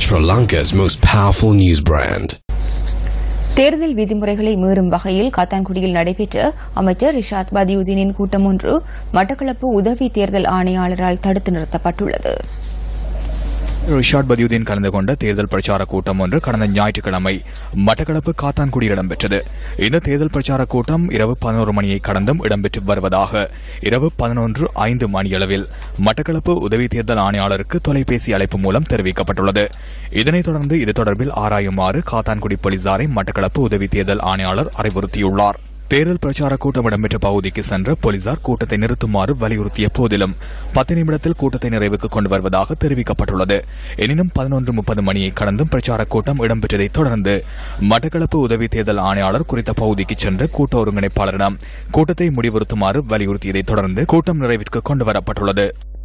Sri Lanka's most powerful news brand. தேர்தல் விதிமுறைகளை மீறும் வகையில் காத்தான்குடியில் நடைபெற்ற அமைச்சர் ரிஷாத் பதியுதீனின் கூட்டம் ஒன்று மட்டக்களப்பு உதவி தேர்தல் ஆணையாளரால் தடுத்து நிறுத்தப்பட்டுள்ளது ரிஷாட் பதியுதீன் கலந்து கொண்ட தேர்தல் பிரச்சார கூட்டம் ஒன்று கடந்த ஞாயிற்றுக்கிழமை மட்டக்களப்பு காத்தான்குடியில் இடம்பெற்றது இந்த தேர்தல் பிரச்சார கூட்டம் இரவு பதினோரு மணியை கடந்தும் இடம்பெற்று வருவதாக இரவு பதினொன்று ஐந்து மணியளவில் மட்டக்களப்பு உதவி தேர்தல் ஆணையாளருக்கு தொலைபேசி அழைப்பு மூலம் தெரிவிக்கப்பட்டுள்ளது இதனைத் தொடர்ந்து இது தொடர்பில் ஆராயுமாறு காத்தான்குடி போலீசாரை மட்டக்களப்பு உதவி தேர்தல் ஆணையாளர் அறிவுறுத்தியுள்ளார் தேர்தல் பிரச்சார கூட்டம் இடம்பெற்ற பகுதிக்கு சென்ற போலீசார் கூட்டத்தை நிறுத்துமாறு வலியுறுத்திய போதிலும் பத்து நிமிடத்தில் கூட்டத்தை நிறைவுக்கு கொண்டு வருவதாக தெரிவிக்கப்பட்டுள்ளது எனினும் பதினொன்று முப்பது மணியை கடந்தும் பிரச்சார கூட்டம் இடம்பெற்றதைத் தொடர்ந்து மட்டக்களப்பு உதவி தேர்தல் ஆணையாளர் குறித்த பகுதிக்கு சென்று கூட்ட ஒருங்கிணைப்பாளரிடம் கூட்டத்தை முடிவுறுத்துமாறு வலியுறுத்தியதைத் தொடர்ந்து கூட்டம் நிறைவிற்கு கொண்டு வரப்பட்டுள்ளது